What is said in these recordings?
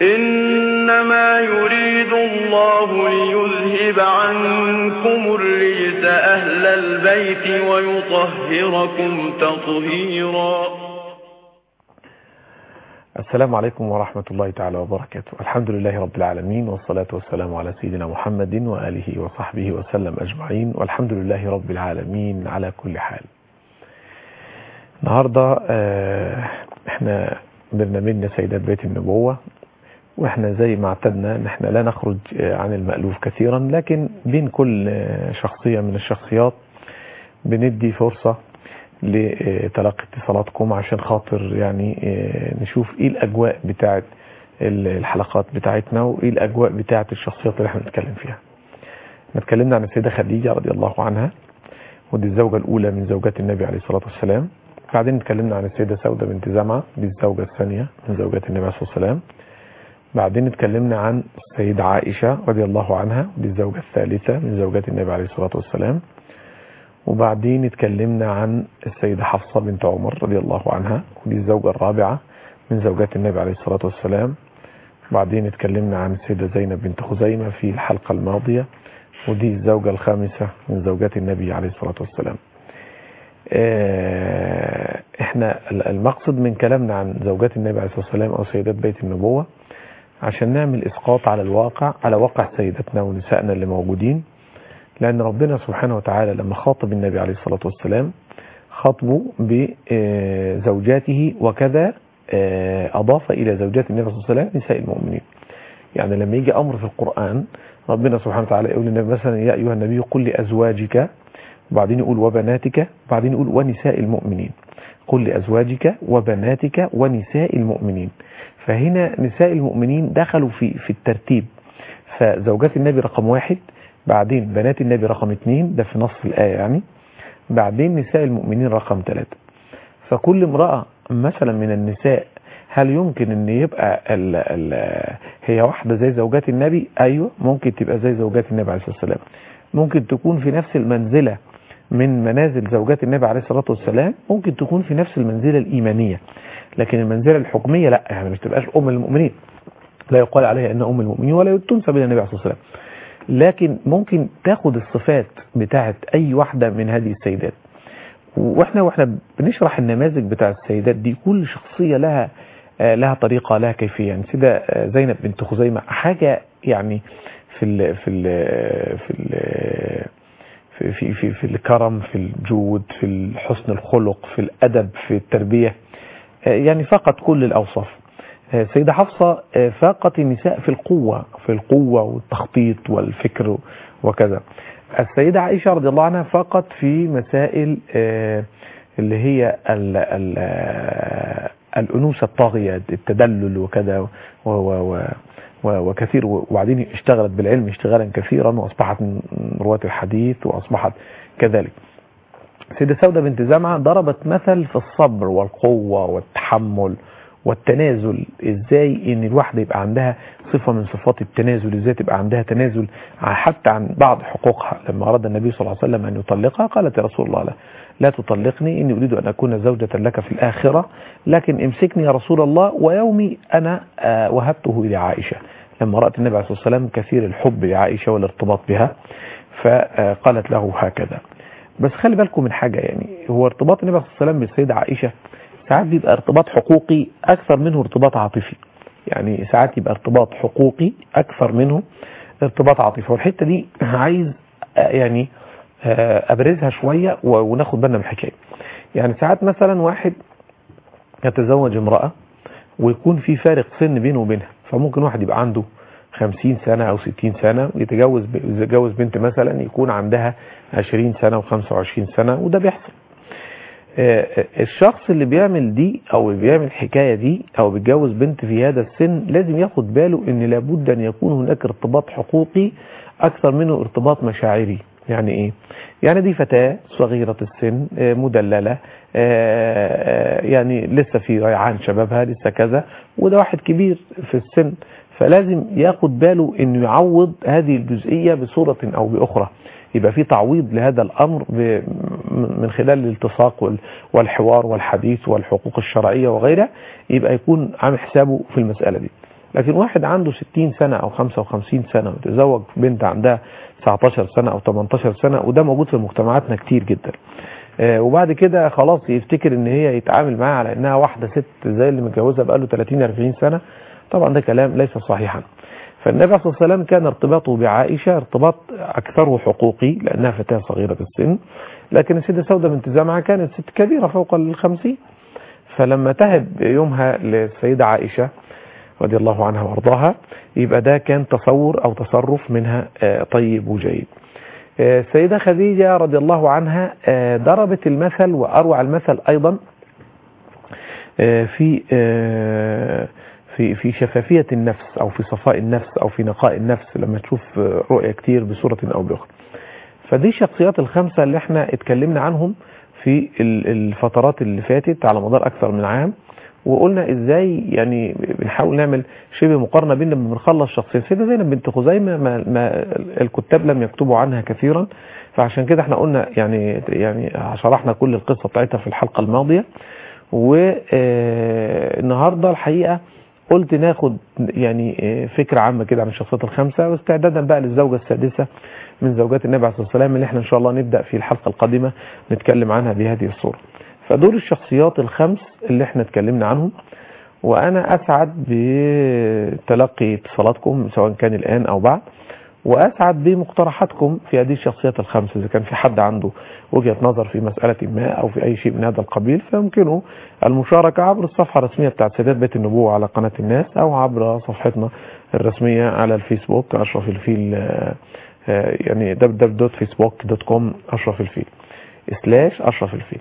إنما يريد الله ليذهب عنكم الرجس أهل البيت ويطهركم تطهيرا السلام عليكم ورحمة الله تعالى وبركاته الحمد لله رب العالمين والصلاة والسلام على سيدنا محمد وآله وصحبه وسلم أجمعين والحمد لله رب العالمين على كل حال النهاردة آه، احنا برنامجنا سيدات بيت النبوة واحنا زي ما اعتدنا ان احنا لا نخرج آه، عن المألوف كثيرا لكن بين كل آه، شخصية من الشخصيات بندي فرصة لتلقي اتصالاتكم عشان خاطر يعني آه، نشوف ايه الاجواء بتاعت الحلقات بتاعتنا وايه الاجواء بتاعت الشخصيات اللي احنا بنتكلم فيها احنا اتكلمنا عن السيدة خديجة رضي الله عنها ودي الزوجة الاولى من زوجات النبي عليه الصلاة والسلام بعدين اتكلمنا عن السيدة سودة بنت زمعة دي الزوجة الثانية من زوجات النبي عليه الصلاة والسلام بعدين اتكلمنا عن السيدة عائشة رضي الله عنها دي الزوجة الثالثة من زوجات النبي عليه الصلاة والسلام وبعدين اتكلمنا عن السيدة حفصة بنت عمر رضي الله عنها ودي الزوجة الرابعة من زوجات النبي عليه الصلاة والسلام بعدين اتكلمنا عن السيدة زينب بنت خزيمة في الحلقة الماضية ودي الزوجة الخامسة من زوجات النبي عليه الصلاة والسلام اه احنا المقصد من كلامنا عن زوجات النبي عليه الصلاة والسلام او سيدات بيت النبوة عشان نعمل اسقاط على الواقع على واقع سيدتنا ونسائنا اللي موجودين لأن ربنا سبحانه وتعالى لما خاطب النبي عليه الصلاة والسلام خاطبه بزوجاته وكذا أضاف إلى زوجات النبي صلى الله عليه وسلم نساء المؤمنين يعني لما يجي أمر في القرآن ربنا سبحانه وتعالى يقول للنبي مثلا يا أيها النبي قل لأزواجك وبعدين يقول وبناتك وبعدين يقول ونساء المؤمنين قل لأزواجك وبناتك ونساء المؤمنين فهنا نساء المؤمنين دخلوا في في الترتيب فزوجات النبي رقم واحد بعدين بنات النبي رقم اثنين ده في نص الآية يعني بعدين نساء المؤمنين رقم ثلاثة فكل امرأة مثلا من النساء هل يمكن ان يبقى ال ال هي واحدة زي زوجات النبي ايوه ممكن تبقى زي زوجات النبي عليه الصلاة والسلام ممكن تكون في نفس المنزلة من منازل زوجات النبي عليه الصلاة والسلام ممكن تكون في نفس المنزلة الإيمانية لكن المنزلة الحكمية لا يعني مش تبقاش أم المؤمنين لا يقال عليها أنها أم المؤمنين ولا تنسب إلى النبي عليه الصلاة والسلام لكن ممكن تاخد الصفات بتاعت اي واحدة من هذه السيدات واحنا واحنا بنشرح النماذج بتاع السيدات دي كل شخصية لها لها طريقة لها كيفية يعني سيدة زينب بنت خزيمة حاجة يعني في ال في ال في ال في في في, في الكرم في الجود في حسن الخلق في الأدب في التربية يعني فقط كل الأوصاف سيدة حفصة فاقت النساء في القوة في القوة والتخطيط والفكر وكذا السيدة عائشة رضي الله عنها فاقت في مسائل اللي هي ال ال الأنوثة الطاغية التدلل وكذا وكثير وبعدين اشتغلت بالعلم اشتغالا كثيرا وأصبحت من رواة الحديث وأصبحت كذلك سيدة سودة بنت زمعة ضربت مثل في الصبر والقوة والتحمل والتنازل ازاي ان الواحدة يبقى عندها صفة من صفات التنازل ازاي تبقى عندها تنازل حتى عن بعض حقوقها لما اراد النبي صلى الله عليه وسلم ان يطلقها قالت يا رسول الله لا, لا تطلقني اني اريد ان اكون زوجة لك في الاخرة لكن امسكني يا رسول الله ويومي انا وهبته الى عائشة لما رأت النبي عليه الصلاة والسلام كثير الحب لعائشة والارتباط بها فقالت له هكذا بس خلي بالكم من حاجة يعني هو ارتباط النبي صلى الله عليه وسلم بالسيدة عائشة ساعات بيبقى ارتباط حقوقي أكثر منه ارتباط عاطفي يعني ساعات يبقى ارتباط حقوقي أكثر منه ارتباط عاطفي والحتة دي عايز يعني أبرزها شوية وناخد بالنا من الحكاية يعني ساعات مثلا واحد يتزوج امرأة ويكون في فارق سن بينه وبينها فممكن واحد يبقى عنده 50 سنة أو 60 سنة ويتجوز يتجوز بنت مثلا يكون عندها 20 سنة و25 سنة وده بيحصل الشخص اللي بيعمل دي او اللي بيعمل الحكاية دي او بيتجوز بنت في هذا السن لازم ياخد باله ان لابد ان يكون هناك ارتباط حقوقي اكثر منه ارتباط مشاعري يعني ايه يعني دي فتاة صغيرة السن مدللة يعني لسه في ريعان شبابها لسه كذا وده واحد كبير في السن فلازم ياخد باله انه يعوض هذه الجزئية بصورة او باخرى يبقى في تعويض لهذا الأمر من خلال الالتصاق والحوار والحديث والحقوق الشرعية وغيرها يبقى يكون عامل حسابه في المسألة دي لكن واحد عنده 60 سنة أو 55 سنة وتزوج بنت عندها 19 سنة أو 18 سنة وده موجود في مجتمعاتنا كتير جدا آه، وبعد كده خلاص يفتكر ان هي يتعامل معاها على انها واحدة ست زي اللي متجوزها بقاله 30 40 سنة طبعا ده كلام ليس صحيحا فالنبي صلى الله عليه وسلم كان ارتباطه بعائشة ارتباط أكثره حقوقي لأنها فتاة صغيرة السن لكن السيدة سودة بنت زمعة كانت ست كبيرة فوق الخمسين فلما تهب يومها للسيدة عائشة رضي الله عنها وارضاها يبقى ده كان تصور أو تصرف منها آه، طيب وجيد آه، السيدة خديجة رضي الله عنها آه، ضربت المثل وأروع المثل أيضا آه، في آه، في في شفافية النفس أو في صفاء النفس أو في نقاء النفس لما تشوف آه، رؤية كتير بصورة أو بأخرى فدي الشخصيات الخمسة اللي احنا اتكلمنا عنهم في ال- الفترات اللي فاتت على مدار أكثر من عام وقلنا ازاي يعني بنحاول نعمل شبه مقارنه بين لما بنخلص شخصيه السيده زينب بنت خزيمه ما, ما الكتاب لم يكتبوا عنها كثيرا فعشان كده احنا قلنا يعني يعني شرحنا كل القصه بتاعتها في الحلقه الماضيه والنهارده الحقيقه قلت ناخد يعني آه، فكره عامه كده عن الشخصيات الخمسه واستعدادا بقى للزوجه السادسه من زوجات النبي عليه الصلاه والسلام اللي احنا ان شاء الله نبدا في الحلقه القادمه نتكلم عنها بهذه الصوره. فدول الشخصيات الخمس اللي احنا اتكلمنا عنهم وانا اسعد بتلقي اتصالاتكم سواء كان الان او بعد واسعد بمقترحاتكم في هذه الشخصيات الخمس اذا كان في حد عنده وجهه نظر في مساله ما او في اي شيء من هذا القبيل فيمكنه المشاركه عبر الصفحه الرسميه بتاعت سيدات بيت النبوه على قناه الناس او عبر صفحتنا الرسميه على الفيسبوك اشرف الفيل آه، آه، يعني www.facebook.com اشرف الفيل سلاش اشرف الفيل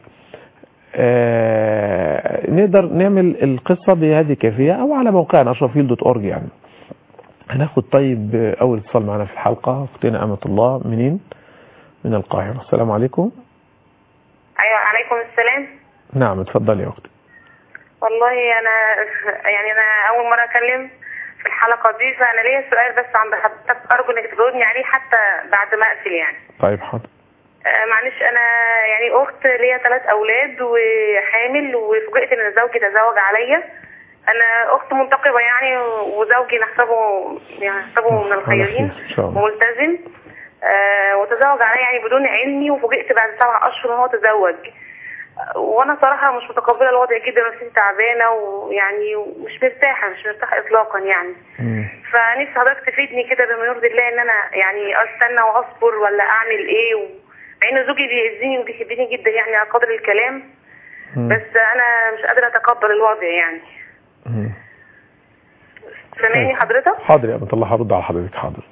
آه، نقدر نعمل القصة بهذه الكيفية أو على موقعنا اشرفيل دوت اورج يعني هناخد طيب آه، أول اتصال معنا في الحلقة أختنا أمة الله منين؟ من القاهرة السلام عليكم ايوه عليكم السلام نعم اتفضلي يا أختي والله انا يعني انا اول مره اكلم في الحلقه دي فانا ليا سؤال بس عند حضرتك ارجو انك تجاوبني عليه حتى بعد ما اقفل يعني طيب حاضر آه، معلش انا يعني اخت ليا ثلاث اولاد وحامل وفوجئت ان زوجي تزوج عليا انا اخت منتقبه يعني وزوجي نحسبه يعني نحسبه من على الخيرين خير إن شاء الله وملتزم آه وتزوج عليا يعني بدون علمي وفوجئت بعد سبع اشهر ان هو تزوج آه، وانا صراحه مش متقبله الوضع جدا نفسيتي تعبانه ويعني مش مرتاحه مش مرتاحه اطلاقا يعني مم. فنفسي حضرتك تفيدني كده بما يرضي الله ان انا يعني استنى واصبر ولا اعمل ايه و... مع ان زوجي بيأذيني وبيحبني جدا يعني على قدر الكلام مم. بس انا مش قادره اتقبل الوضع يعني مم. سامعني حضرتك حاضر يا أمة الله هرد على حضرتك حاضر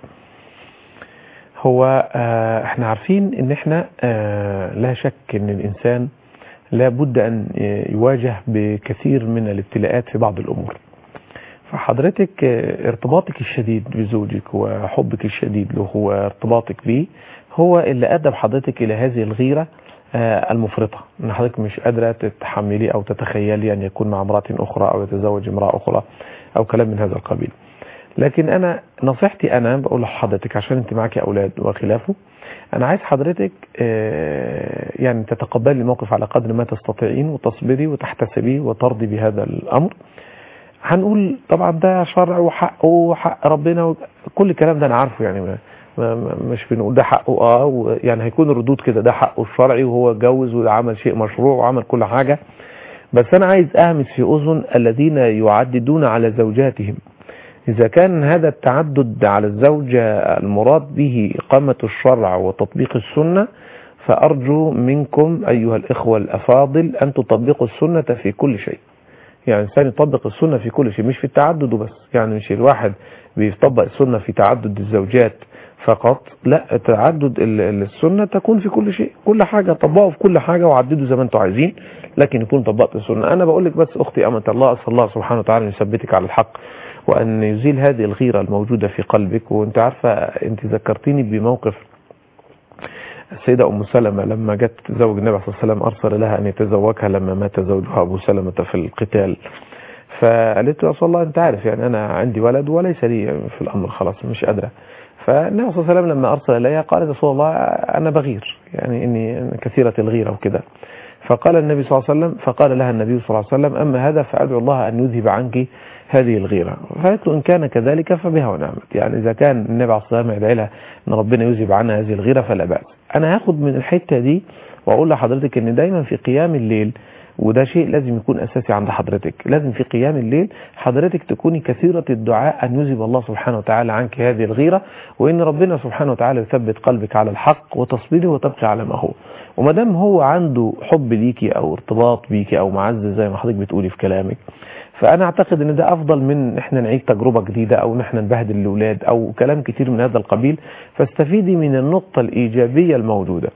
هو آه احنا عارفين ان احنا آه لا شك ان الانسان لابد ان يواجه بكثير من الابتلاءات في بعض الامور فحضرتك آه، ارتباطك الشديد بزوجك وحبك الشديد له وارتباطك به هو اللي ادى بحضرتك الى هذه الغيره آه، المفرطه ان حضرتك مش قادره تتحملي او تتخيلي ان يكون مع امراه اخرى او يتزوج امراه اخرى او كلام من هذا القبيل لكن انا نصيحتي انا بقول لحضرتك عشان انت معاكي اولاد وخلافه انا عايز حضرتك آه، يعني تتقبلي الموقف على قدر ما تستطيعين وتصبري وتحتسبي وترضي بهذا الامر هنقول طبعا ده شرع وحق وحق ربنا كل الكلام ده انا عارفه يعني ما ما- ما- مش بنقول ده حقه اه و- يعني هيكون الردود كده ده حقه الشرعي وهو اتجوز وعمل شيء مشروع وعمل كل حاجه بس انا عايز اهمس في اذن الذين يعددون على زوجاتهم إذا كان هذا التعدد على الزوجة المراد به إقامة الشرع وتطبيق السنة فأرجو منكم أيها الإخوة الأفاضل أن تطبقوا السنة في كل شيء يعني الإنسان يطبق السنة في كل شيء مش في التعدد وبس يعني مش الواحد بيطبق السنة في تعدد الزوجات فقط لا تعدد ال- ال- السنة تكون في كل شيء كل حاجة طبقوا في كل حاجة وعددوا زي ما انتم عايزين لكن يكون طبقت السنة أنا بقول لك بس أختي أمة الله أسأل الله سبحانه وتعالى أن يثبتك على الحق وأن يزيل هذه الغيرة الموجودة في قلبك وأنت عارفة أنت ذكرتيني بموقف السيدة أم سلمة لما جت تزوج النبي صلى الله عليه وسلم أرسل لها أن يتزوجها لما مات زوجها أبو سلمة في القتال فقالت له يا رسول الله أنت عارف يعني أنا عندي ولد وليس لي في الأمر خلاص مش قادرة فالنبي صلى الله عليه وسلم لما أرسل إليها قال يا رسول الله أنا بغير يعني إني أنا كثيرة الغيرة وكده فقال النبي صلى الله عليه وسلم فقال لها النبي صلى الله عليه وسلم أما هذا فأدعو الله أن يذهب عنك هذه الغيرة فقالت له إن كان كذلك فبها ونعمت يعني إذا كان النبي عليه الصلاة والسلام يدعي لها أن ربنا يذهب عنها هذه الغيرة فلا بأس أنا هاخد من الحتة دي وأقول لحضرتك أن دايما في قيام الليل وده شيء لازم يكون أساسي عند حضرتك لازم في قيام الليل حضرتك تكوني كثيرة الدعاء أن يذهب الله سبحانه وتعالى عنك هذه الغيرة وإن ربنا سبحانه وتعالى يثبت قلبك على الحق وتصبري وتبقي على ما هو وما دام هو عنده حب ليكي أو ارتباط بيكي أو معزة زي ما حضرتك بتقولي في كلامك فأنا أعتقد أن ده أفضل من إحنا نعيد تجربة جديدة أو إن إحنا نبهدل الأولاد أو كلام كتير من هذا القبيل فاستفيدي من النقطة الإيجابية الموجودة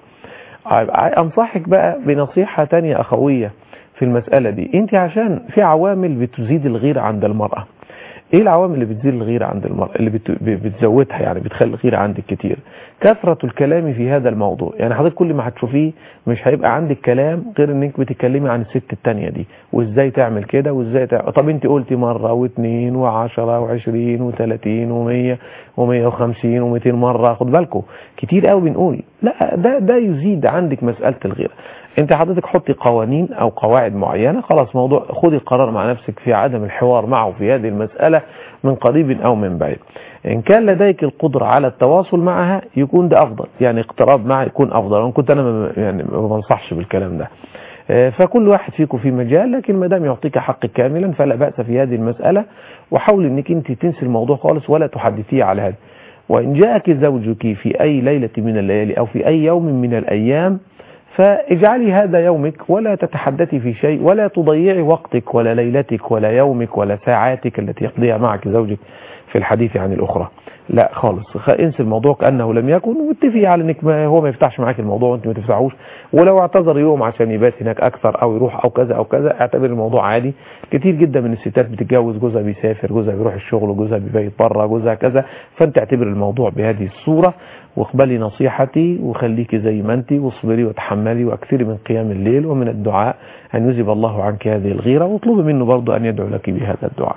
أنصحك بقى بنصيحة تانية أخوية في المسألة دي انت عشان في عوامل بتزيد الغيرة عند المرأة ايه العوامل اللي بتزيد الغيرة عند المرأة اللي بت... بتزودها يعني بتخلي الغيرة عندك كتير كثرة الكلام في هذا الموضوع يعني حضرتك كل ما هتشوفيه مش هيبقى عندك كلام غير انك بتتكلمي عن الست التانية دي وازاي تعمل كده وازاي تعمل طب انت قلتي مرة واثنين وعشرة وعشرين وثلاثين ومية ومية وخمسين ومئتين مرة خد بالكم كتير قوي بنقول لا ده ده يزيد عندك مسألة الغيرة انت حضرتك حطي قوانين او قواعد معينة خلاص موضوع خدي قرار مع نفسك في عدم الحوار معه في هذه المسألة من قريب او من بعيد ان كان لديك القدرة على التواصل معها يكون ده افضل يعني اقتراب معها يكون افضل وان كنت انا ما يعني ما بنصحش بالكلام ده فكل واحد فيكم في مجال لكن ما دام يعطيك حقك كاملا فلا بأس في هذه المسألة وحاول انك انت تنسي الموضوع خالص ولا تحدثيه على هذا وان جاءك زوجك في اي ليلة من الليالي او في اي يوم من الايام فاجعلي هذا يومك ولا تتحدثي في شيء ولا تضيعي وقتك ولا ليلتك ولا يومك ولا ساعاتك التي يقضيها معك زوجك في الحديث عن الأخرى لا خالص انسي الموضوع كأنه لم يكن واتفقي على انك ما هو ما يفتحش معاك الموضوع وانت ما تفتحوش ولو اعتذر يوم عشان يبات هناك اكثر او يروح او كذا او كذا اعتبر الموضوع عادي كتير جدا من الستات بتتجوز جوزها بيسافر جوزها بيروح الشغل وجوزها بيبيت بره جوزها كذا فانت اعتبر الموضوع بهذه الصورة واقبلي نصيحتي وخليكي زي ما انت واصبري وتحملي واكثري من قيام الليل ومن الدعاء ان يذهب الله عنك هذه الغيرة واطلبي منه برضه ان يدعو لك بهذا الدعاء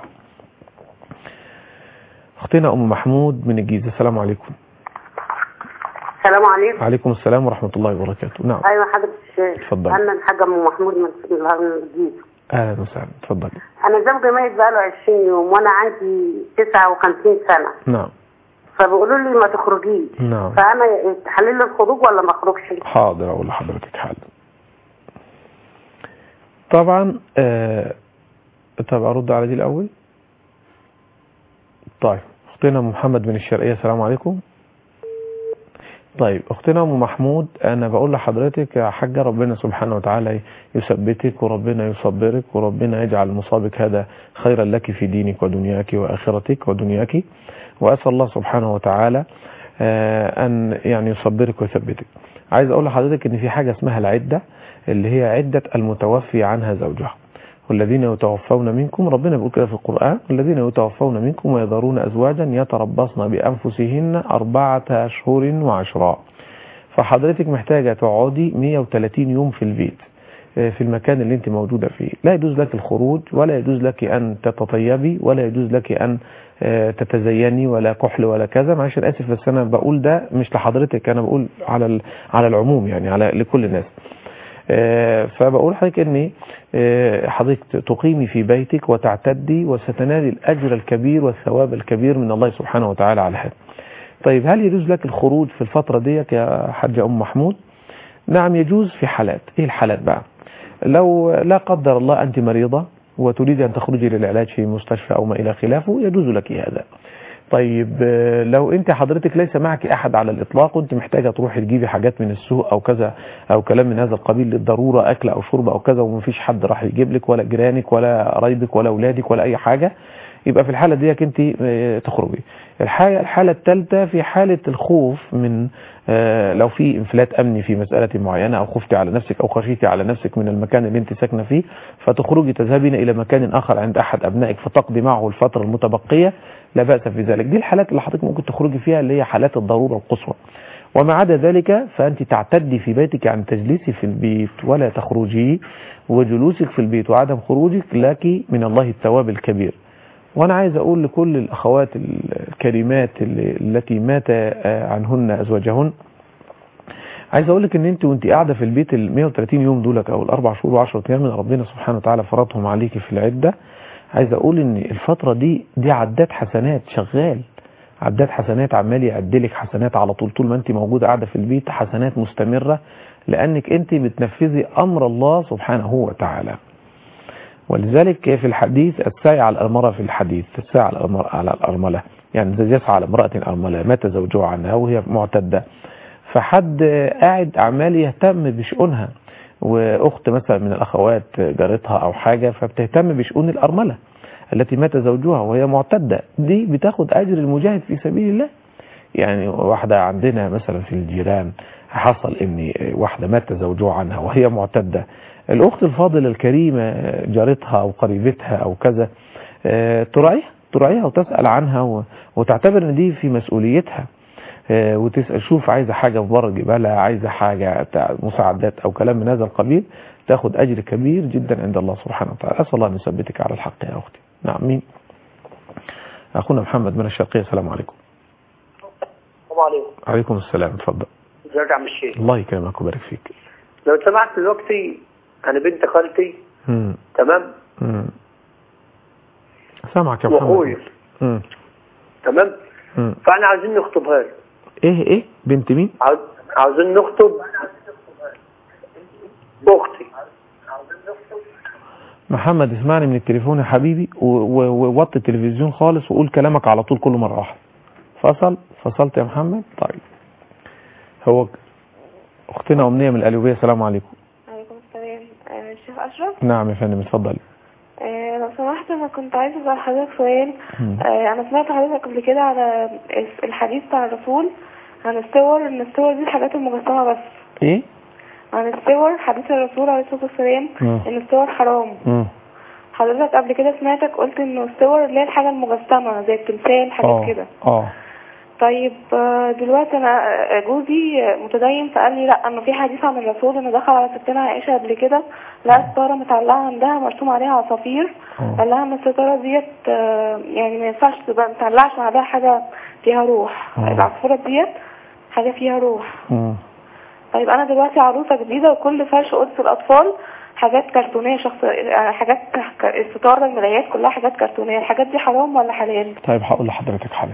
اختنا ام محمود من الجيزه السلام عليكم السلام عليكم عليكم السلام ورحمه الله وبركاته نعم ايوه حضرتك الشيخ اتفضل. انا الحاجه ام محمود من من الجيزه اهلا وسهلا اتفضل انا زوجي ميت بقاله 20 يوم وانا عندي 59 سنه نعم فبيقولوا لي ما تخرجيش نعم فانا تحلل لي الخروج ولا ما اخرجش حاضر اقول لحضرتك حالا طبعا آه طب ارد على دي الاول طيب اختنا ام محمد من الشرقيه السلام عليكم طيب اختنا ام محمود انا بقول لحضرتك يا حاجه ربنا سبحانه وتعالى يثبتك وربنا يصبرك وربنا يجعل مصابك هذا خيرا لك في دينك ودنياك واخرتك ودنياك واسال الله سبحانه وتعالى آه، ان يعني يصبرك ويثبتك عايز اقول لحضرتك ان في حاجه اسمها العده اللي هي عده المتوفي عنها زوجها والذين يتوفون منكم ربنا بيقول كده في القرآن والذين يتوفون منكم ويذرون أزواجا يتربصن بأنفسهن أربعة أشهر وعشرا فحضرتك محتاجة تقعدي 130 يوم في البيت آه، في المكان اللي انت موجودة فيه لا يجوز لك الخروج ولا يجوز لك أن تتطيبي ولا يجوز لك أن آه، تتزيني ولا كحل ولا كذا معلش أنا آسف بس أنا بقول ده مش لحضرتك أنا بقول على ال- على العموم يعني على لكل الناس آه، فبقول لحضرتك ان آه، حضرتك تقيمي في بيتك وتعتدي وستنالي الاجر الكبير والثواب الكبير من الله سبحانه وتعالى على هذا. طيب هل يجوز لك الخروج في الفترة ديت يا حاجة ام محمود؟ نعم يجوز في حالات، ايه الحالات بقى؟ لو لا قدر الله انت مريضة وتريد ان تخرجي للعلاج في مستشفى او ما الى خلافه يجوز لك هذا. طيب آه، لو انت حضرتك ليس معك احد على الاطلاق وانت محتاجه تروحي تجيبي حاجات من السوق او كذا او كلام من هذا القبيل للضروره اكل او شرب او كذا ومفيش حد راح يجيب لك ولا جيرانك ولا قرايبك ولا اولادك ولا اي حاجه يبقى في الحاله ديك انت آه، تخرجي الحاجه الحاله الثالثه في حاله الخوف من آه، لو في انفلات امني في مساله معينه او خفتي على نفسك او خشيتي على نفسك من المكان اللي انت ساكنه فيه فتخرجي تذهبين الى مكان اخر عند احد ابنائك فتقضي معه الفتره المتبقيه لا باس في ذلك دي الحالات اللي حضرتك ممكن تخرجي فيها اللي هي حالات الضروره القصوى وما عدا ذلك فأنت تعتدي في بيتك عن تجلسي في البيت ولا تخرجي وجلوسك في البيت وعدم خروجك لك من الله الثواب الكبير وأنا عايز أقول لكل الأخوات الكريمات اللي- التي مات آه، عنهن أزواجهن عايز اقول لك ان انت وانت قاعده في البيت ال 130 يوم دولك او الاربع شهور و10 ايام من ربنا سبحانه وتعالى فرضهم عليكي في العده عايز اقول ان الفتره دي دي عداد حسنات شغال عداد حسنات عمال يعدلك حسنات على طول طول ما انت موجوده قاعده في البيت حسنات مستمره لانك انت بتنفذي امر الله سبحانه وتعالى ولذلك في الحديث السعي على الأرملة في الحديث السعي على الأرملة, على الأرملة يعني زي يسعى على امرأة أرملة مات زوجها عنها وهي معتدة فحد قاعد عمال يهتم بشؤونها واخت مثلا من الاخوات جارتها او حاجه فبتهتم بشؤون الارمله التي مات زوجها وهي معتده دي بتاخد اجر المجاهد في سبيل الله يعني واحده عندنا مثلا في الجيران حصل ان واحده مات زوجها عنها وهي معتده الاخت الفاضله الكريمه جارتها او قريبتها او كذا آه، تراعيها تراعيها وتسال عنها و- وتعتبر ان دي في مسؤوليتها آه، وتسال شوف عايزه حاجه في بر جبالها عايزه حاجه بتاع مساعدات او كلام من هذا القبيل تاخد اجر كبير جدا عند الله سبحانه وتعالى اسال الله ان يثبتك على الحق يا اختي نعم مين اخونا محمد من الشرقيه السلام عليكم السلام عليكم عليكم السلام اتفضل ازيك يا عم الشيخ الله يكرمك ويبارك فيك لو سمحت دلوقتي انا بنت خالتي مم. تمام مم. سامعك يا محمد واخويا مم. تمام مم. فاحنا عايزين نخطبها له ايه ايه بنت مين عاوز عاوزين نخطب اختي محمد اسمعني من التليفون يا حبيبي و- و- ووطي التلفزيون خالص وقول كلامك على طول كل مرة واحدة فصل فصلت يا محمد طيب هو اختنا امنية من القليوبية السلام عليكم عليكم السلام آه، الشيخ أشرف نعم يا فندم اتفضلي آه، لو سمحت أنا كنت عايزة أسأل حضرتك سؤال مم. آه، أنا سمعت حضرتك قبل كده على الحديث بتاع الرسول عن الصور إن الصور دي الحاجات المجسمة بس ايه عن الصور حديث الرسول عليه الصلاة والسلام مم. إن الصور حرام مم. حضرتك قبل كده سمعتك قلت إن الصور اللي هي الحاجة المجسمة زي التمثال حاجات اه كده اه طيب آه، دلوقتي انا آه، جوزي آه، متدين فقال لي لا انه في حديث عن الرسول انه دخل على ستنا عائشه قبل كده لقى ستاره متعلقه عندها مرسوم عليها عصافير اه قال لها ان الستاره ديت آه، يعني ما ينفعش تبقى متعلقش عليها حاجه فيها روح آه. العصفوره ديت حاجه فيها روح مم. طيب انا دلوقتي عروسه جديده وكل فرش قدس الاطفال حاجات كرتونيه شخص آه، حاجات ك- الستاره المرايات كلها حاجات كرتونيه الحاجات دي حرام ولا حلال طيب هقول لحضرتك حالا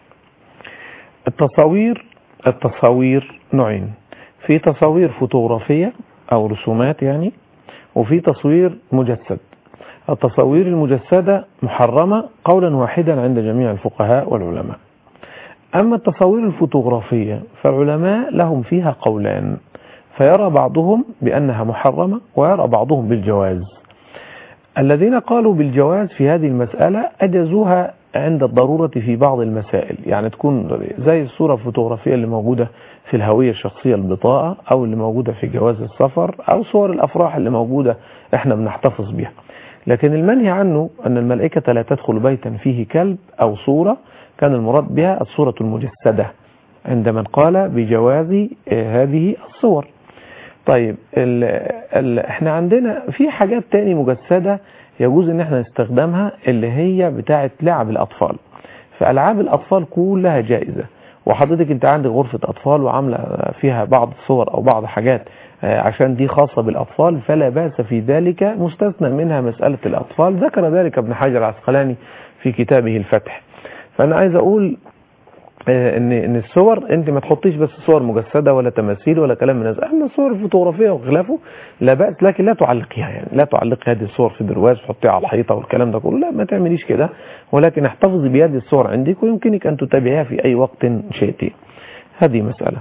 التصاوير التصاوير نوعين في تصاوير فوتوغرافية أو رسومات يعني وفي تصوير مجسد التصاوير المجسدة محرمة قولا واحدا عند جميع الفقهاء والعلماء أما التصاوير الفوتوغرافية فالعلماء لهم فيها قولان فيرى بعضهم بأنها محرمة ويرى بعضهم بالجواز الذين قالوا بالجواز في هذه المسألة أجزوها عند الضرورة في بعض المسائل يعني تكون زي الصورة الفوتوغرافية اللي موجودة في الهوية الشخصية البطاقة أو اللي موجودة في جواز السفر أو صور الأفراح اللي موجودة إحنا بنحتفظ بها لكن المنهي عنه أن الملائكة لا تدخل بيتا فيه كلب أو صورة كان المراد بها الصورة المجسدة عند من قال بجواز آه، هذه الصور طيب ال ال احنا عندنا في حاجات تاني مجسدة يجوز ان احنا نستخدمها اللي هي بتاعة لعب الاطفال فالعاب الاطفال كلها جائزة وحضرتك انت عندك غرفة اطفال وعاملة فيها بعض الصور او بعض حاجات آه، عشان دي خاصة بالاطفال فلا بأس في ذلك مستثنى منها مسألة الاطفال ذكر ذلك ابن حجر العسقلاني في كتابه الفتح فانا عايز اقول آه، ان ان الصور انت ما تحطيش بس صور مجسده ولا تماثيل ولا كلام من هذا اما الصور الفوتوغرافيه وخلافه لا باس لكن لا تعلقيها يعني لا تعلقي هذه الصور في برواز وحطيها على الحيطه والكلام ده كله لا ما تعمليش كده ولكن احتفظي بهذه الصور عندك ويمكنك ان تتابعيها في اي وقت شئتي هذه مساله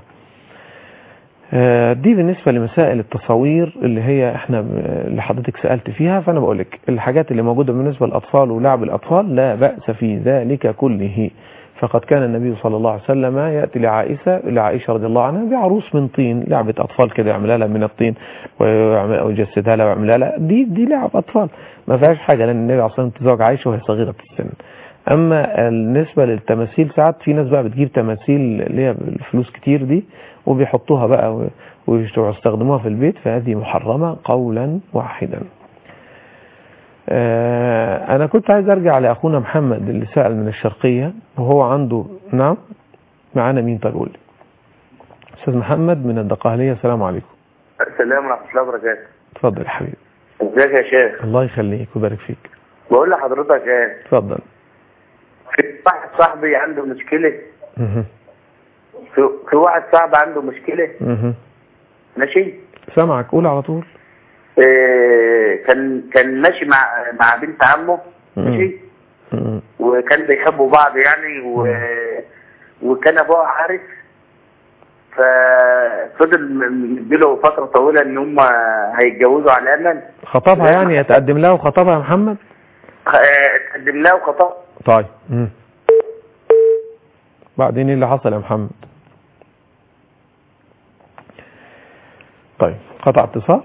آه، دي بالنسبه لمسائل التصاوير اللي هي احنا ب- اللي حضرتك سالت فيها فانا بقول لك الحاجات اللي موجوده بالنسبه للاطفال ولعب الاطفال لا باس في ذلك كله فقد كان النبي صلى الله عليه وسلم يأتي لعائشة لعائشة رضي الله عنها بعروس من طين لعبة أطفال كده يعملها لها من الطين ويعمل- ويجسدها لها ويعملها لها دي دي لعب أطفال ما فيهاش حاجة لأن النبي عليه الصلاة والسلام تزوج عائشة وهي صغيرة السن أما بالنسبة للتماثيل ساعات في ناس بقى بتجيب تماثيل اللي هي بالفلوس كتير دي وبيحطوها بقى و- ويستخدموها في البيت فهذه محرمة قولا واحدا آه، أنا كنت عايز أرجع لأخونا محمد اللي سأل من الشرقية وهو عنده نعم معانا مين طيب قول لي استاذ محمد من الدقهلية السلام عليكم السلام ورحمة الله وبركاته اتفضل يا حبيبي ازيك يا شيخ الله يخليك ويبارك فيك بقول لحضرتك ايه اتفضل في واحد صاحبي عنده مشكلة مهم. في, في واحد صاحبي عنده مشكلة مهم. ماشي سامعك قول على طول إيه كان كان ماشي مع مع بنت عمه ماشي مهم. وكان بيحبوا بعض يعني و... وكان ابوها عارف ففضل م- مديله فترة طويلة ان هم هيتجوزوا على امل خطبها يعني يتقدم لها وخطبها يا محمد آه، اتقدم لها وخطب طيب مم. بعدين ايه اللي حصل يا محمد طيب قطع اتصال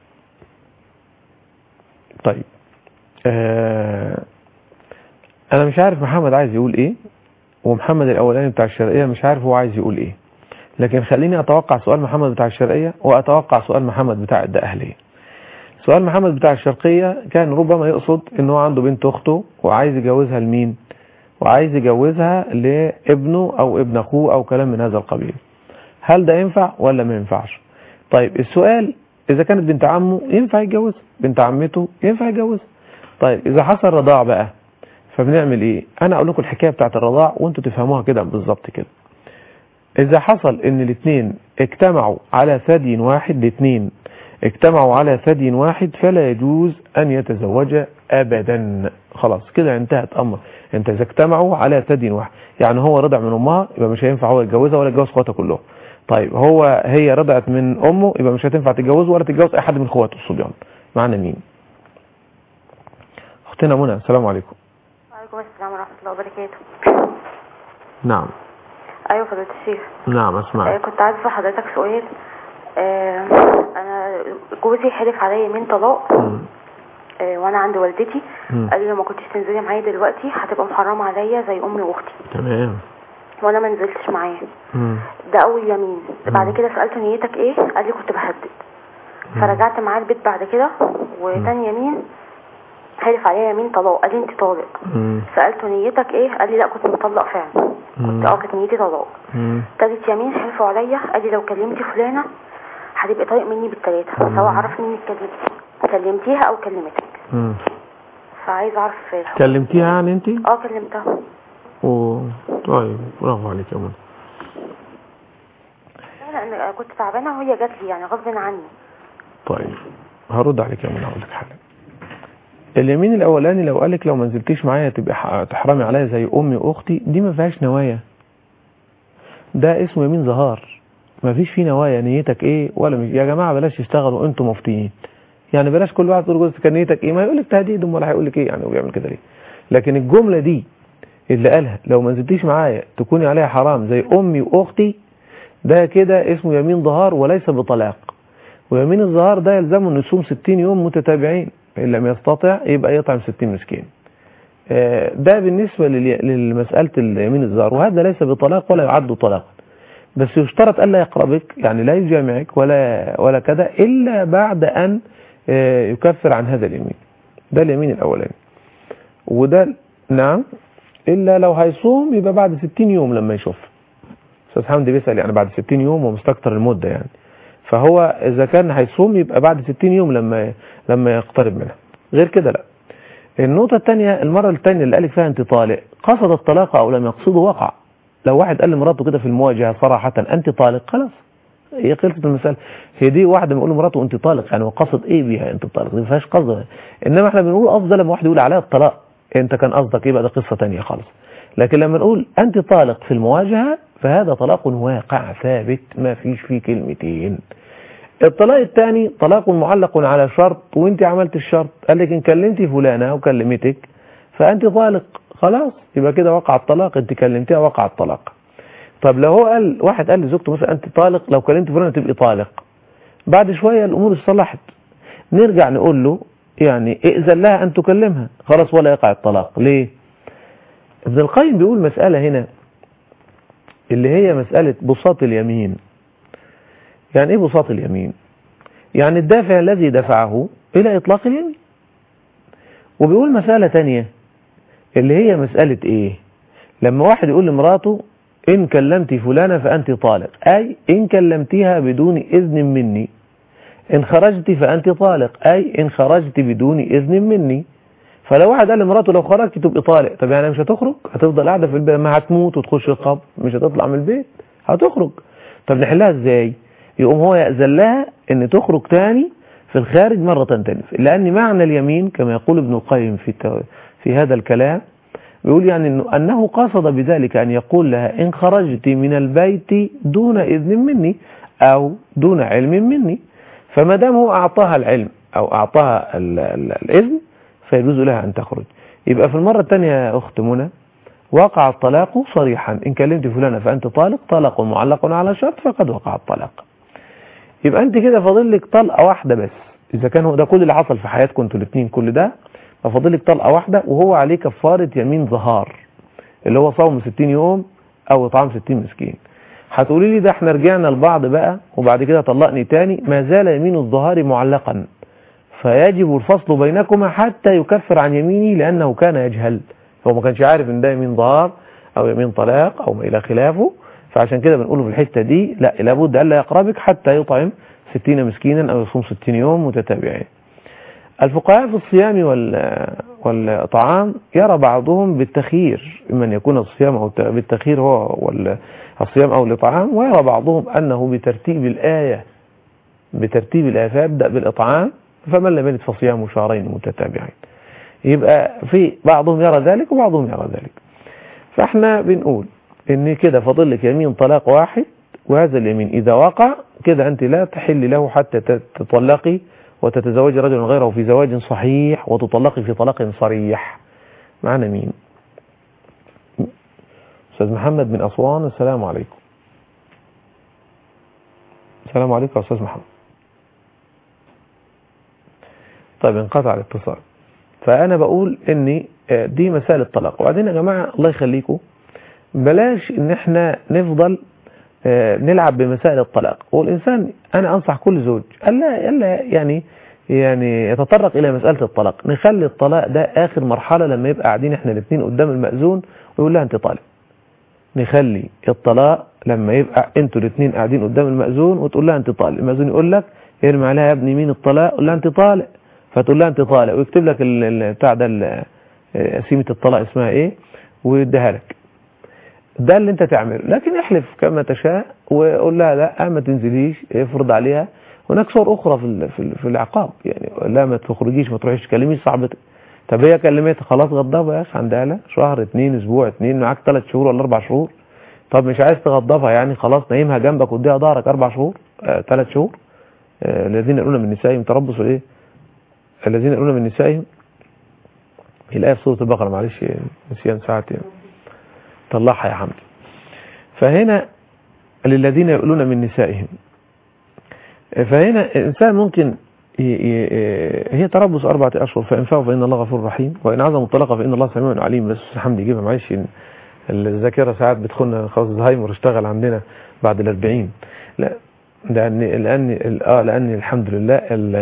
طيب آه انا مش عارف محمد عايز يقول ايه ومحمد الاولاني بتاع الشرقية مش عارف هو عايز يقول ايه لكن خليني اتوقع سؤال محمد بتاع الشرقية واتوقع سؤال محمد بتاع الدقهلية سؤال محمد بتاع الشرقية كان ربما يقصد ان هو عنده بنت اخته وعايز يجوزها لمين وعايز يجوزها لابنه او ابن اخوه او كلام من هذا القبيل هل ده ينفع ولا ما ينفعش طيب السؤال اذا كانت بنت عمه ينفع يتجوزها بنت عمته ينفع يتجوزها طيب اذا حصل رضاع بقى فبنعمل ايه انا اقول لكم الحكايه بتاعت الرضاع وانتوا تفهموها كده بالظبط كده اذا حصل ان الاثنين اجتمعوا على ثدي واحد الاثنين اجتمعوا على ثدي واحد فلا يجوز ان يتزوجا ابدا خلاص كده انتهت امر انت اذا اجتمعوا على ثدي واحد يعني هو رضع من امها يبقى مش هينفع هو يتجوزها ولا يتجوز اخواتها كلهم طيب هو هي رضعت من امه يبقى مش هتنفع تتجوزه ولا تتجوز اي حد من اخواته الصبيان معنا مين اختنا منى السلام عليكم وعليكم السلام ورحمة الله وبركاته نعم أيوة فضيلة الشيخ نعم آه اسمعك كنت عايزة أسأل حضرتك سؤال آه أنا جوزي حلف عليا يمين طلاق مم. آه وأنا عند والدتي مم. قال لي لو ما كنتش تنزلي معايا دلوقتي هتبقى محرمة عليا زي أمي وأختي تمام وأنا ما نزلتش معاه مم. ده أول يمين مم. بعد كده سألته نيتك إيه قال لي كنت بهدد فرجعت معاه البيت بعد كده وتاني يمين حلف عليا يمين طلاق قال لي انت طالق مم. سألته نيتك ايه قال لي لا كنت مطلق فعلا مم. كنت اه كانت نيتي طلاق مم. تالت يمين حلفوا عليا قال لي لو كلمتي فلانة هتبقى طايق مني بالتلاتة سواء عرفني انك كلمت- كلمتيها او كلمتك مم. فعايز اعرف الحكم. كلمتيها يعني انت اه كلمتها و... طيب برافو عليك يا منى لا، لان كنت تعبانة وهي جات لي يعني غصب عني طيب هرد عليك يا منى هقول لك حاجه اليمين الاولاني لو قالك لو ما نزلتيش معايا تبقى ح- تحرمي عليا زي امي واختي دي ما فيهاش نوايا ده اسمه يمين ظهار ما فيش فيه نوايا نيتك ايه ولا مش يا جماعه بلاش تشتغلوا انتوا مفتيين يعني بلاش كل واحد تقول جوزك كان نيتك ايه ما يقول لك تهديد ولا هيقول لك ايه يعني هو بيعمل كده ليه لكن الجمله دي اللي قالها لو ما نزلتيش معايا تكوني عليها حرام زي امي واختي ده كده اسمه يمين ظهار وليس بطلاق ويمين الظهار ده يلزمه انه يصوم 60 يوم متتابعين ان لم يستطع يبقى يطعم 60 مسكين آه، ده بالنسبة لل- لمسألة اليمين الظهار وهذا ليس بطلاق ولا يعد طلاقا بس يشترط ألا يقربك يعني لا يجامعك ولا ولا كذا إلا بعد أن آه، يكفر عن هذا اليمين ده اليمين الأولاني وده نعم إلا لو هيصوم يبقى بعد 60 يوم لما يشوف أستاذ حمدي بيسأل يعني بعد 60 يوم ومستكتر المدة يعني فهو إذا كان هيصوم يبقى بعد 60 يوم لما لما يقترب منها غير كده لا النقطة الثانية المرة الثانية اللي قالك فيها انت طالق قصد الطلاق او لم يقصده وقع لو واحد قال لمراته كده في المواجهة صراحة انت طالق خلاص هي خلصت المسألة هي دي واحدة بيقول لمراته انت طالق يعني وقصد ايه بيها انت طالق دي ما فيهاش قصد انما احنا بنقول افضل لما واحد يقول عليها الطلاق انت كان قصدك ايه بقى ده قصة ثانية خالص لكن لما نقول انت طالق في المواجهة فهذا طلاق واقع ثابت ما فيش فيه كلمتين الطلاق الثاني طلاق معلق على شرط وانت عملت الشرط قال لك ان كلمتي فلانة وكلمتك فانت طالق خلاص يبقى كده وقع الطلاق انت كلمتها وقع الطلاق طب لو هو قال واحد قال لزوجته مثلا انت طالق لو كلمت فلانة تبقي طالق بعد شوية الامور اتصلحت نرجع نقول له يعني ائذن لها ان تكلمها خلاص ولا يقع الطلاق ليه ابن القيم بيقول مسألة هنا اللي هي مسألة بساط اليمين يعني ايه بساط اليمين يعني الدافع الذي دفعه الى اطلاق اليمين وبيقول مسألة تانية اللي هي مسألة ايه لما واحد يقول لمراته إن كلمت فلانة فأنت طالق أي إن كلمتها بدون إذن مني إن خرجت فأنت طالق أي إن خرجت بدون إذن مني فلو واحد قال لمراته لو خرجت تبقى طالق طب يعني مش هتخرج هتفضل قاعدة في البيت ما هتموت وتخش القبر مش هتطلع من البيت هتخرج طب نحلها ازاي يقوم هو يأذن لها ان تخرج تاني في الخارج مرة تانية لأن معنى اليمين كما يقول ابن القيم في في هذا الكلام بيقول يعني إنه أنه قصد بذلك أن يقول لها إن خرجت من البيت دون إذن مني أو دون علم مني فما دام هو أعطاها العلم أو أعطاها ال ال الإذن فيجوز لها أن تخرج يبقى في المرة الثانية يا أخت منى وقع الطلاق صريحا إن كلمت فلانة فأنت طالق طلاق معلق على شرط فقد وقع الطلاق يبقى أنت كده فاضل لك طلقة واحدة بس إذا كان هو ده كل اللي حصل في حياتكم انتوا الاثنين كل ده ففاضل لك طلقة واحدة وهو عليه كفارة يمين ظهار اللي هو صوم 60 يوم أو إطعام 60 مسكين هتقولي لي ده احنا رجعنا لبعض بقى وبعد كده طلقني تاني ما زال يمين الظهار معلقا فيجب الفصل بينكما حتى يكفر عن يمينه لأنه كان يجهل هو ما كانش عارف ان ده يمين ظهار او يمين طلاق او ما الى خلافه فعشان كده بنقوله في الحتة دي لا لابد الا يقربك حتى يطعم 60 مسكينا او يصوم 60 يوم متتابعين الفقهاء في الصيام وال والطعام يرى بعضهم بالتخيير اما ان يكون الصيام او بالتخيير هو الصيام او الاطعام ويرى بعضهم انه بترتيب الايه بترتيب الايه فيبدا بالاطعام فمن لم يجد فصيامه شهرين متتابعين يبقى في بعضهم يرى ذلك وبعضهم يرى ذلك فاحنا بنقول ان كده فاضل لك يمين طلاق واحد وهذا اليمين اذا وقع كده انت لا تحل له حتى تطلقي وتتزوجي رجلا غيره في زواج صحيح وتطلقي في طلاق صريح معنا مين استاذ محمد من اسوان السلام عليكم السلام عليكم يا استاذ محمد طيب انقطع الاتصال فانا بقول ان دي مسائل الطلاق وبعدين يا جماعه الله يخليكم بلاش ان احنا نفضل نلعب بمسائل الطلاق والانسان انا انصح كل زوج الا الا يعني يعني يتطرق الى مساله الطلاق نخلي الطلاق ده اخر مرحله لما يبقى قاعدين احنا الاثنين قدام المأذون ويقول لها انت طالق نخلي الطلاق لما يبقى انتوا الاثنين قاعدين قدام المأذون وتقول لها انت طالق المأذون يقول لك ارمي عليها يا ابني مين الطلاق قول لها انت طالق فتقول لها انت طالق ويكتب لك بتاع ده قسيمه الطلاق اسمها ايه ويديها لك ده اللي انت تعمله لكن احلف كما تشاء وقول لها لا ما تنزليش افرض عليها هناك صور اخرى في في, في العقاب يعني لا ما تخرجيش ما تروحيش تكلميش صاحبتك طب هي كلمتها خلاص غضبها يا اخي عندها لها شهر اتنين اسبوع اتنين معاك ثلاث شهور ولا اربع شهور طب مش عايز تغضبها يعني خلاص نايمها جنبك واديها ظهرك اربع شهور آه ثلاث شهور آه الذين يقولون من نسائهم تربصوا ايه الذين يقولون من نسائهم الآية في سورة البقرة معلش نسيان ساعتين طلعها يا حمدي فهنا للذين يقولون من نسائهم فهنا الإنسان ممكن هي تربص أربعة أشهر فإن فاوا فإن الله غفور رحيم وإن عزموا الطلاق فإن الله سميع عليم بس حمدي يجيبها معلش الذاكرة ساعات بتدخلنا خلاص زهايمر اشتغل عندنا بعد الأربعين لا لأن لأن آه لأن الحمد لله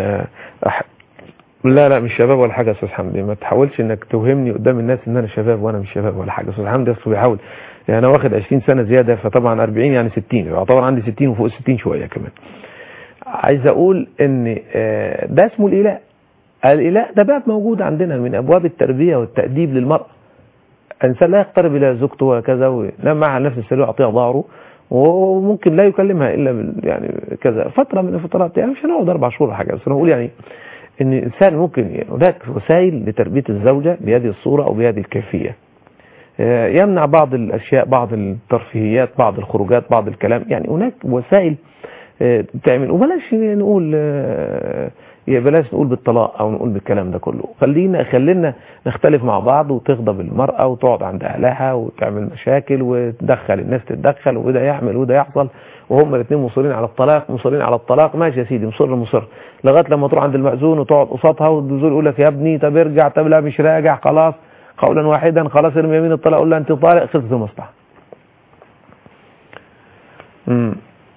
لا لا مش شباب ولا حاجه يا استاذ حمدي ما تحاولش انك توهمني قدام الناس ان انا شباب وانا مش شباب ولا حاجه استاذ حمدي اصله بيحاول يعني انا واخد 20 سنه زياده فطبعا 40 يعني 60 يعتبر عندي 60 وفوق 60 شويه كمان عايز اقول ان ده اسمه الاله الاله ده باب موجود عندنا من ابواب التربيه والتاديب للمراه الانسان لا يقترب الى زوجته وكذا وينام معها نفس السلوى يعطيها ظهره وممكن لا يكلمها الا يعني كذا فتره من الفترات يعني مش هنقعد اربع شهور حاجه بس انا بقول يعني ان الانسان ممكن يعني هناك وسائل لتربيه الزوجه بهذه الصوره او بهذه الكيفيه يمنع بعض الاشياء بعض الترفيهيات بعض الخروجات بعض الكلام يعني هناك وسائل تعمل وبلاش نقول بلاش نقول بالطلاق او نقول بالكلام ده كله خلينا خلينا نختلف مع بعض وتغضب المرأة وتقعد عند اهلها وتعمل مشاكل وتدخل الناس تتدخل وده يعمل وده يحصل وهم الاثنين مصرين على الطلاق مصرين على الطلاق ماشي يا سيدي مصر مصر لغايه لما تروح عند المأذون وتقعد قصادها والزول يقول لك يا ابني طب ارجع طب لا مش راجع خلاص قولا واحدا خلاص ارمي يمين الطلاق قول لها انت طالق خلصت المصلحه امم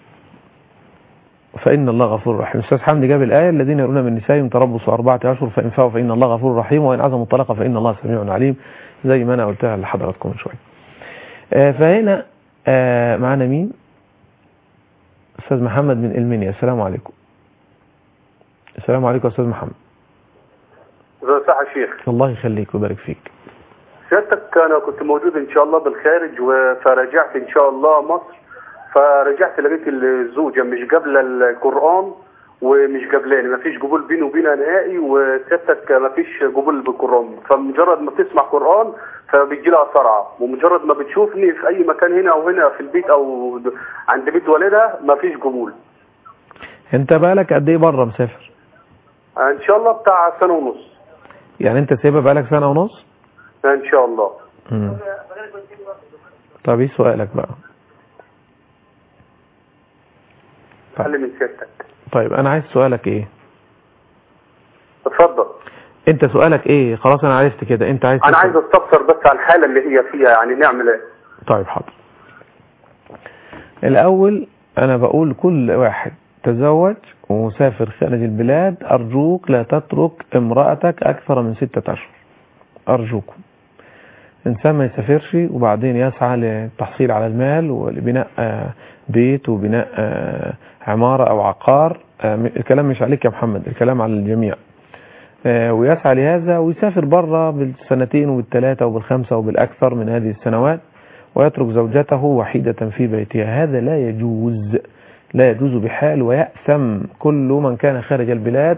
فإن الله غفور رحيم أستاذ حمدي جاب الآية الذين يرون من نسائهم تربصوا أربعة أشهر فإن فاوا فإن الله غفور رحيم وإن عزموا الطلاق فإن الله سميع عليم زي ما أنا قلتها لحضراتكم من شوية فهنا آه معانا مين استاذ محمد من المنيا السلام عليكم السلام عليكم يا استاذ محمد ازي صح يا شيخ الله يخليك ويبارك فيك سيادتك انا كنت موجود ان شاء الله بالخارج و- فرجعت ان شاء الله مصر فرجعت لقيت الزوجه مش قابله القران ومش قابلاني ما فيش قبول بيني وبينها نهائي وسيادتك ما فيش قبول بالقران فمجرد ما بتسمع قران فبيجي لها صرعه ومجرد ما بتشوفني في اي مكان هنا او هنا في البيت او عند بيت والدها ما فيش قبول انت بقالك قد ايه بره مسافر ان شاء الله بتاع سنه ونص يعني انت سايبها بقالك سنه ونص ان شاء الله مم. طب ايه سؤالك بقى خلي من سيادتك طيب انا عايز سؤالك ايه اتفضل انت سؤالك ايه خلاص انا عرفت كده انت عايز انا تسأل. عايز استفسر بس على الحاله اللي هي فيها يعني نعمل ايه طيب حاضر الأول أنا بقول كل واحد تزوج ومسافر خارج البلاد أرجوك لا تترك امرأتك أكثر من ستة أشهر أرجوكم إنسان ما يسافرش وبعدين يسعى للتحصيل على المال ولبناء آه، بيت وبناء آه، عمارة أو عقار آه، م- الكلام مش عليك يا محمد الكلام على الجميع آه، ويسعى لهذا ويسافر بره بالسنتين وبالثلاثة وبالخمسة وبالأكثر من هذه السنوات ويترك زوجته وحيدة في بيتها هذا لا يجوز لا يجوز بحال ويأثم كل من كان خارج البلاد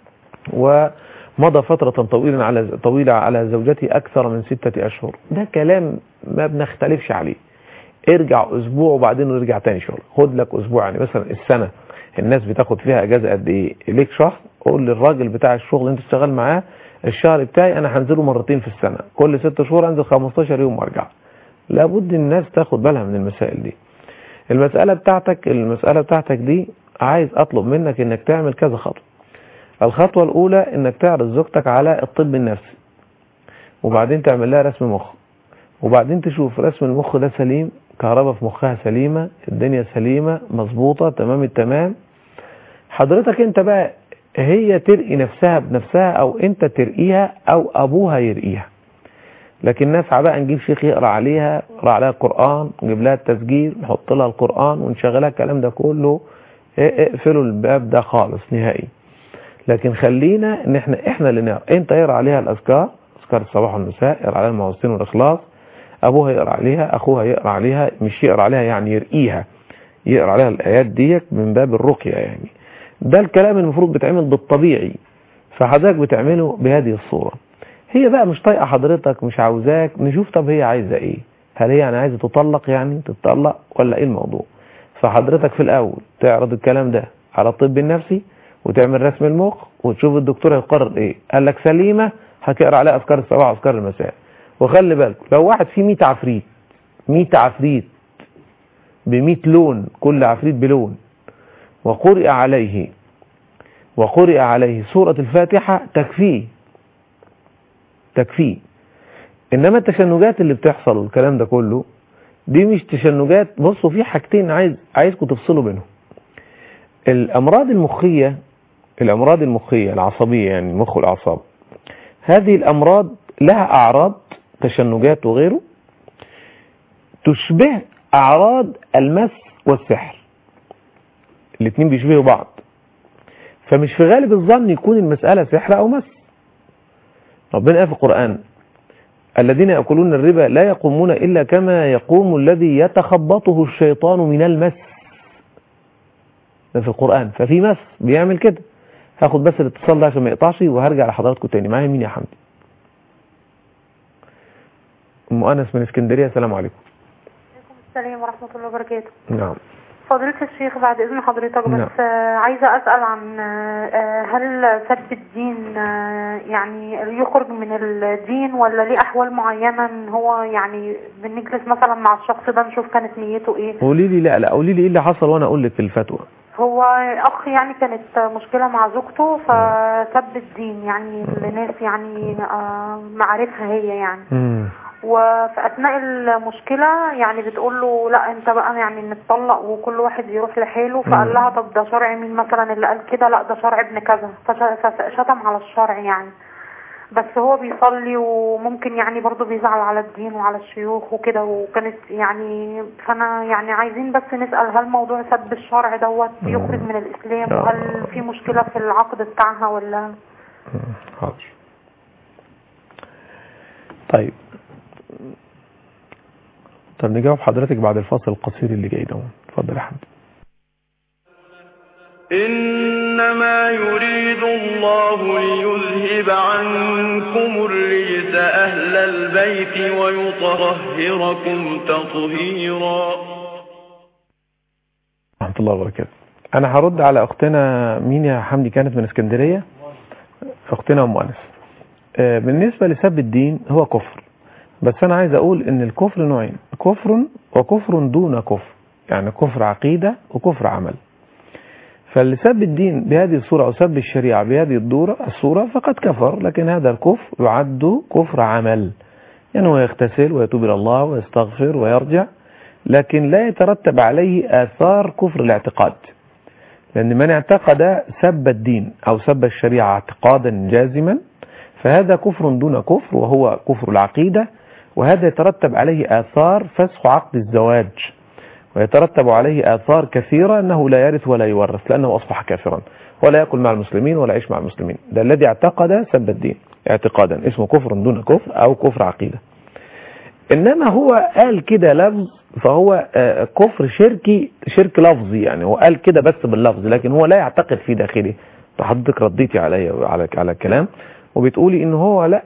ومضى فترة طويلة على طويلة على زوجته أكثر من ستة أشهر ده كلام ما بنختلفش عليه ارجع أسبوع وبعدين نرجع تاني شغل خد لك أسبوع يعني مثلا السنة الناس بتاخد فيها أجازة قد إيه ليك شهر قول للراجل بتاع الشغل اللي أنت تشتغل معاه الشهر بتاعي أنا هنزله مرتين في السنة كل ست شهور أنزل 15 يوم وأرجع لابد الناس تاخد بالها من المسائل دي المسألة بتاعتك المسألة بتاعتك دي عايز أطلب منك إنك تعمل كذا خطوة الخطوة الأولى إنك تعرض زوجتك على الطب النفسي وبعدين تعمل لها رسم مخ وبعدين تشوف رسم المخ ده سليم كهرباء في مخها سليمة الدنيا سليمة مظبوطة تمام التمام حضرتك انت بقى هي ترقي نفسها بنفسها او انت ترقيها او ابوها يرقيها لكن نسعى بقى نجيب شيخ يقرا عليها يقرا عليها القران نجيب لها التسجيل نحط لها القران ونشغلها الكلام ده كله إيه اقفلوا الباب ده خالص نهائي لكن خلينا ان احنا احنا اللي نقرا انت اقرا عليها الاذكار اذكار الصباح والمساء اقرا عليها المواسطين والاخلاص ابوها يقرا عليها اخوها يقرا عليها مش يقرا عليها يعني يرقيها يقرا عليها الايات ديت من باب الرقيه يعني ده الكلام المفروض بيتعمل بالطبيعي فحضرتك بتعمله بهذه الصوره هي بقى مش طايقه حضرتك مش عاوزاك نشوف طب هي عايزه ايه هل هي يعني عايزه تطلق يعني تتطلق ولا ايه الموضوع فحضرتك في الاول تعرض الكلام ده على الطب النفسي وتعمل رسم المخ وتشوف الدكتور هيقرر ايه قال لك سليمه هتقرا عليها اذكار الصباح واذكار المساء وخلي بالك لو واحد فيه 100 عفريت 100 عفريت ب 100 لون كل عفريت بلون وقرئ عليه وقرئ عليه سورة الفاتحة تكفيه تكفيه انما التشنجات اللي بتحصل والكلام ده كله دي مش تشنجات بصوا في حاجتين عايز عايزكم تفصلوا بينهم الامراض المخيه الامراض المخيه العصبيه يعني المخ والاعصاب هذه الامراض لها اعراض تشنجات وغيره تشبه اعراض المس والسحر الاثنين بيشبهوا بعض فمش في غالب الظن يكون المساله سحر او مس ربنا قال في القران الذين يأكلون الربا لا يقومون إلا كما يقوم الذي يتخبطه الشيطان من المس ده في القرآن ففي مس بيعمل كده هاخد بس الاتصال ده عشان ما يقطعش وهرجع لحضراتكم تاني معايا مين يا حمدي ام انس من اسكندريه السلام عليكم السلام ورحمة الله وبركاته نعم فضيلة الشيخ بعد إذن حضرتك نعم. بس آه، عايزة أسأل عن آه، هل سب الدين آه، يعني يخرج من الدين ولا ليه أحوال معينة إن هو يعني بنجلس مثلا مع الشخص ده نشوف كانت نيته إيه قولي لي لا لا قولي لي ايه اللي حصل وانا اقول لك الفتوى هو أخ يعني كانت مشكلة مع زوجته فسب الدين يعني لناس يعني آه، معارفها هي يعني امم وفي اثناء المشكله يعني بتقول له لا انت بقى يعني نتطلق وكل واحد يروح لحاله فقال لها طب ده شرع مين مثلا اللي قال كده لا ده شرع ابن كذا فش- فشتم على الشرع يعني بس هو بيصلي وممكن يعني برضه بيزعل على الدين وعلى الشيوخ وكده وكانت يعني فانا يعني عايزين بس نسأل هل موضوع سب الشرع دوت يخرج من الاسلام آه. وهل في مشكلة في العقد بتاعها ولا حاضر طيب طب نجاوب حضرتك بعد الفاصل القصير اللي جاي ده اتفضل يا حمد إنما يريد الله ليذهب عنكم الرجس أهل البيت ويطهركم تطهيرا ورحمة الله وبركاته أنا هرد على أختنا مين يا حمدي كانت من اسكندرية أختنا أم أنس آه، بالنسبة لسب الدين هو كفر بس أنا عايز أقول إن الكفر نوعين كفر وكفر دون كفر يعني كفر عقيدة وكفر عمل فاللي سب الدين بهذه الصورة أو سب الشريعة بهذه الدورة الصورة فقد كفر لكن هذا الكفر يعد كفر عمل يعني هو يغتسل ويتوب إلى الله ويستغفر ويرجع لكن لا يترتب عليه آثار كفر الاعتقاد لأن من اعتقد سب الدين أو سب الشريعة اعتقادا جازما فهذا كفر دون كفر وهو كفر العقيدة وهذا يترتب عليه آثار فسخ عقد الزواج ويترتب عليه آثار كثيرة أنه لا يرث ولا يورث لأنه أصبح كافرا ولا يأكل مع المسلمين ولا يعيش مع المسلمين ده الذي اعتقد سب الدين اعتقادا اسمه كفر دون كفر أو كفر عقيدة إنما هو قال كده لفظ فهو آه، كفر شركي شرك لفظي يعني هو قال كده بس باللفظ لكن هو لا يعتقد في داخله حضرتك رديتي عليا على على الكلام وبتقولي ان هو لا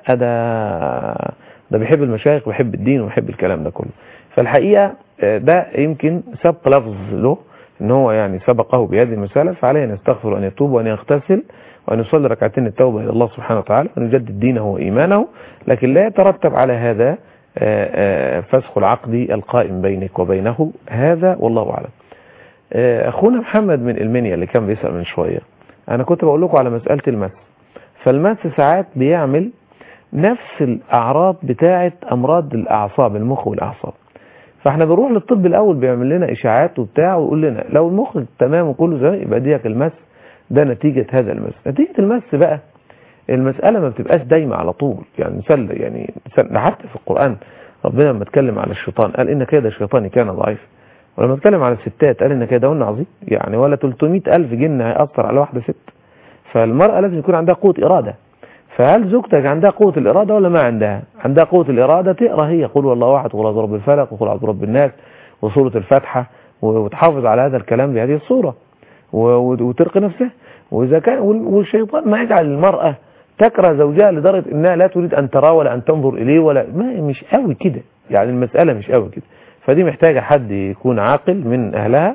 ده ده بيحب المشايخ وبيحب الدين وبيحب الكلام ده كله فالحقيقة آه، ده يمكن سبق لفظ له ان هو يعني سبقه بهذه المسألة فعليه ان يستغفر وان يتوب وان يغتسل وان يصلي ركعتين التوبة الى الله سبحانه وتعالى وان يجدد دينه وايمانه لكن لا يترتب على هذا آه، آه، فسخ العقد القائم بينك وبينه هذا والله اعلم آه، اخونا محمد من المنيا اللي كان بيسأل من شوية انا كنت بقول لكم على مسألة المس فالمس ساعات بيعمل نفس الاعراض بتاعة امراض الاعصاب المخ والاعصاب فاحنا بنروح للطب الاول بيعمل لنا اشاعات وبتاع ويقول لنا لو المخ تمام وكله زي يبقى ديك المس ده نتيجة هذا المس نتيجة المس بقى المسألة ما بتبقاش دايمة على طول يعني مثال يعني مثال- ده حتى في القرآن ربنا لما اتكلم على الشيطان قال إن كيد الشيطان كان ضعيف ولما اتكلم على الستات قال إن كيدهن عظيم يعني ولا 300 ألف جن هيأثر على واحدة ست فالمرأة لازم يكون عندها قوة إرادة فهل زوجتك عندها قوة الإرادة ولا ما عندها عندها قوة الإرادة تقرأ هي قل والله واحد وقل أعوذ برب الفلق وقل أعوذ برب الناس وسورة الفاتحة وتحافظ على هذا الكلام بهذه الصورة و- و- وترقي نفسها وإذا كان وال- والشيطان ما يجعل المرأة تكره زوجها لدرجة انها لا تريد ان تراه ولا ان تنظر اليه ولا ما مش قوي كده يعني المسألة مش قوي كده فدي محتاجة حد يكون عاقل من اهلها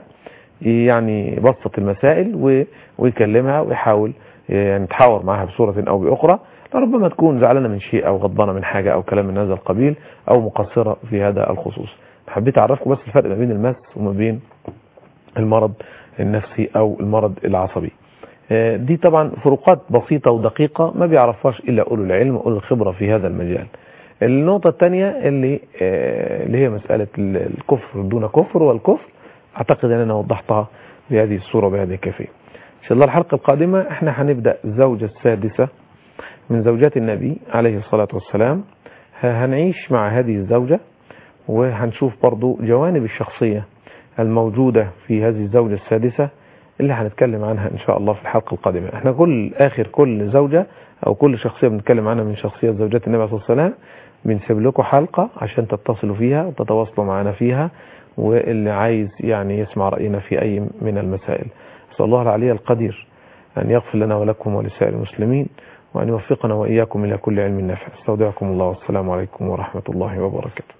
يعني يبسط المسائل و- ويكلمها ويحاول يعني يتحاور معها بصورة او باخرى ربما تكون زعلانة من شيء او غضبانة من حاجة او كلام من هذا القبيل او مقصرة في هذا الخصوص حبيت اعرفكم بس الفرق ما بين المس وما بين المرض النفسي او المرض العصبي آه، دي طبعا فروقات بسيطة ودقيقة ما بيعرفهاش إلا أولو العلم وأولو الخبرة في هذا المجال النقطة الثانية اللي آه، اللي هي مسألة ال- الكفر دون كفر والكفر أعتقد أن أنا وضحتها بهذه الصورة وبهذه الكيفية إن شاء الله الحلقة القادمة احنا هنبدأ الزوجة السادسة من زوجات النبي عليه الصلاة والسلام ه- هنعيش مع هذه الزوجة وهنشوف برضو جوانب الشخصية الموجودة في هذه الزوجة السادسة اللي هنتكلم عنها ان شاء الله في الحلقة القادمة احنا كل اخر كل زوجة او كل شخصية بنتكلم عنها من شخصيات زوجات النبي صلى الله عليه وسلم بنسيب لكم حلقة عشان تتصلوا فيها وتتواصلوا معنا فيها واللي عايز يعني يسمع رأينا في اي من المسائل اسال الله العلي القدير ان يغفر لنا ولكم ولسائر المسلمين وان يوفقنا واياكم الى كل علم نافع استودعكم الله والسلام عليكم ورحمة الله وبركاته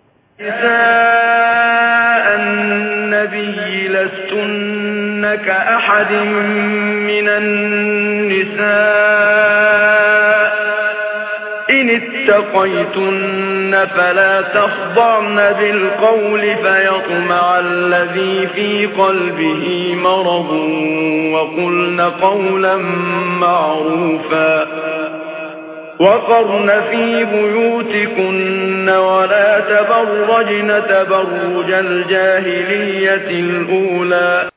نساء النبي لستن كأحد من النساء إن اتقيتن فلا تخضعن بالقول فيطمع الذي في قلبه مرض وقلن قولا معروفا وقرن في بيوتكن ولا تبرجن تبرج الجاهلية الأولى